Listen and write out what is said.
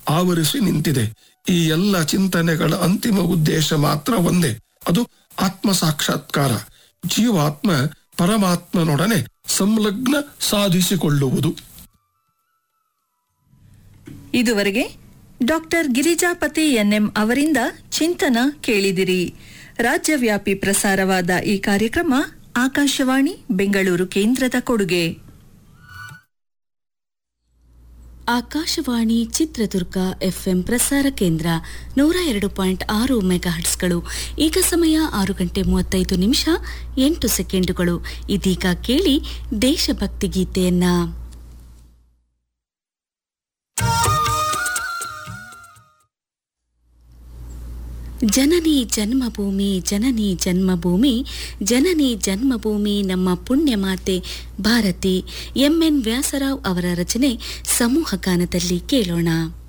ಆವರಿಸಿ ನಿಂತಿದೆ ಈ ಎಲ್ಲ ಚಿಂತನೆಗಳ ಅಂತಿಮ ಉದ್ದೇಶ ಮಾತ್ರ ಒಂದೇ ಅದು ಆತ್ಮ ಸಾಕ್ಷಾತ್ಕಾರ ಜೀವಾತ್ಮ ಪರಮಾತ್ಮನೊಡನೆ ಸಂಲಗ್ನ ಸಾಧಿಸಿಕೊಳ್ಳುವುದು ಇದುವರೆಗೆ ಡಾಕ್ಟರ್ ಗಿರಿಜಾಪತಿ ಎನ್ಎಂ ಅವರಿಂದ ಚಿಂತನ ಕೇಳಿದಿರಿ ರಾಜ್ಯವ್ಯಾಪಿ ಪ್ರಸಾರವಾದ ಈ ಕಾರ್ಯಕ್ರಮ ಆಕಾಶವಾಣಿ ಬೆಂಗಳೂರು ಕೇಂದ್ರದ ಕೊಡುಗೆ ಆಕಾಶವಾಣಿ ಚಿತ್ರದುರ್ಗ ಎಫ್ಎಂ ಪ್ರಸಾರ ಕೇಂದ್ರ ನೂರ ಎರಡು ಪಾಯಿಂಟ್ ಆರು ಮೆಗಾಹರ್ಟ್ಸ್ಗಳು ಈಗ ಸಮಯ ಆರು ಗಂಟೆ ಮೂವತ್ತೈದು ನಿಮಿಷ ಎಂಟು ಸೆಕೆಂಡುಗಳು ಇದೀಗ ಕೇಳಿ ದೇಶಭಕ್ತಿ ಗೀತೆಯನ್ನ ಜನನಿ ಜನ್ಮಭೂಮಿ ಜನನಿ ಜನ್ಮಭೂಮಿ ಜನನಿ ಜನ್ಮಭೂಮಿ ನಮ್ಮ ಪುಣ್ಯ ಮಾತೆ ಭಾರತಿ ಎಂಎನ್ ವ್ಯಾಸರಾವ್ ಅವರ ರಚನೆ ಸಮೂಹ ಗಾನದಲ್ಲಿ ಕೇಳೋಣ